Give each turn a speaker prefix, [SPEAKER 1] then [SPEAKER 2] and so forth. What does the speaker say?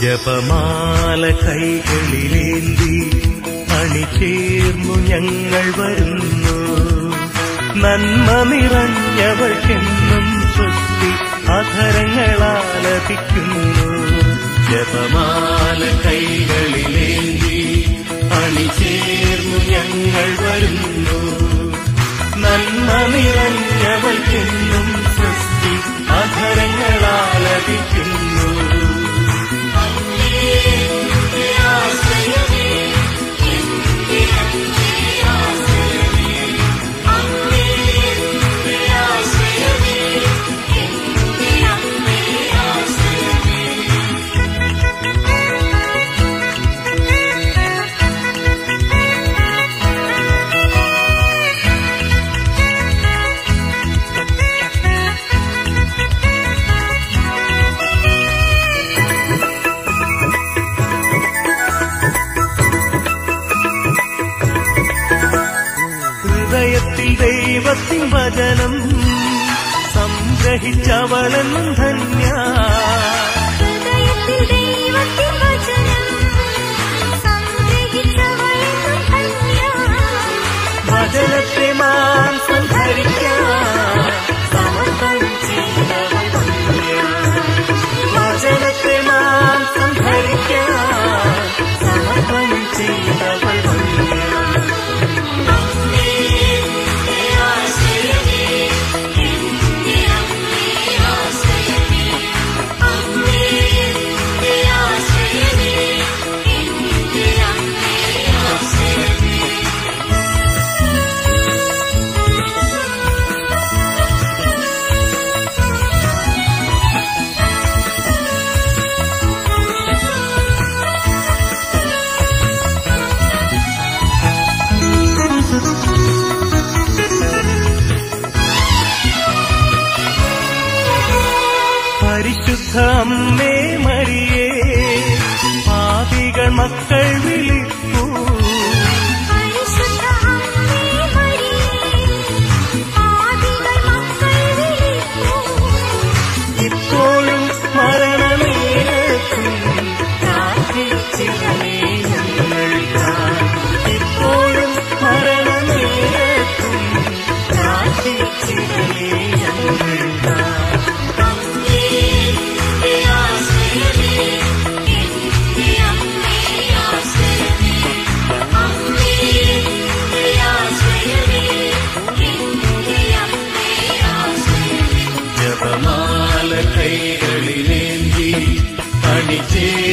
[SPEAKER 1] ജപമാല കൈകളിലേന്തി അണിചേർന്നു ഞങ്ങൾ വരുന്നു നന്മ നിറഞ്ഞവൾക്കെന്നും സ്വസ്തി അധരങ്ങളാലപിക്കുന്നു ജപമാല കൈകളിലേന്തി അണിചേർന്നു ഞങ്ങൾ വരുന്നു നന്മ നിറഞ്ഞവൾക്കെന്നും സ്വസ്തി അധരങ്ങളാലപിക്കുന്നു ഹൃദയത്തിൽ ദൈവത്തിൻ വചനം സംഗ്രഹിച്ചവളെന്നും ധന്യ
[SPEAKER 2] ഹൃദയത്തിൽ ദൈവത്തിൻ വചനം സംഗ്രഹിച്ചവളെന്നും ധന്യ.
[SPEAKER 1] വചനത്തെ മാംസം ധരിക്കാൻ സമർപ്പണം ചെയ്തവൾ ധന്യ. വചനത്തെ മാംസം ധരിക്കാൻ സമർപ്പണം ചെയ്തവൾ ധന്യ. പരിശുദ്ധ അമ്മേ മരിയേ പാപികൾ മക്കൾ വിളിപ്പൂ
[SPEAKER 2] പരിശുദ്ധ അമ്മേ മരിയേ, പാപികൾ മക്കൾ വിളിപ്പൂ.
[SPEAKER 1] ഇപ്പോഴും മരണനേരത്തും പ്രാർത്ഥിച്ചിടണേ ഞങ്ങൾക്കായി. ഇപ്പോഴും മരണനേരത്തും പ്രാർത്ഥിച്ചിടണേ ഞങ്ങൾക്കായി. ജപമാല കൈകളിലേന്തി അണിചേ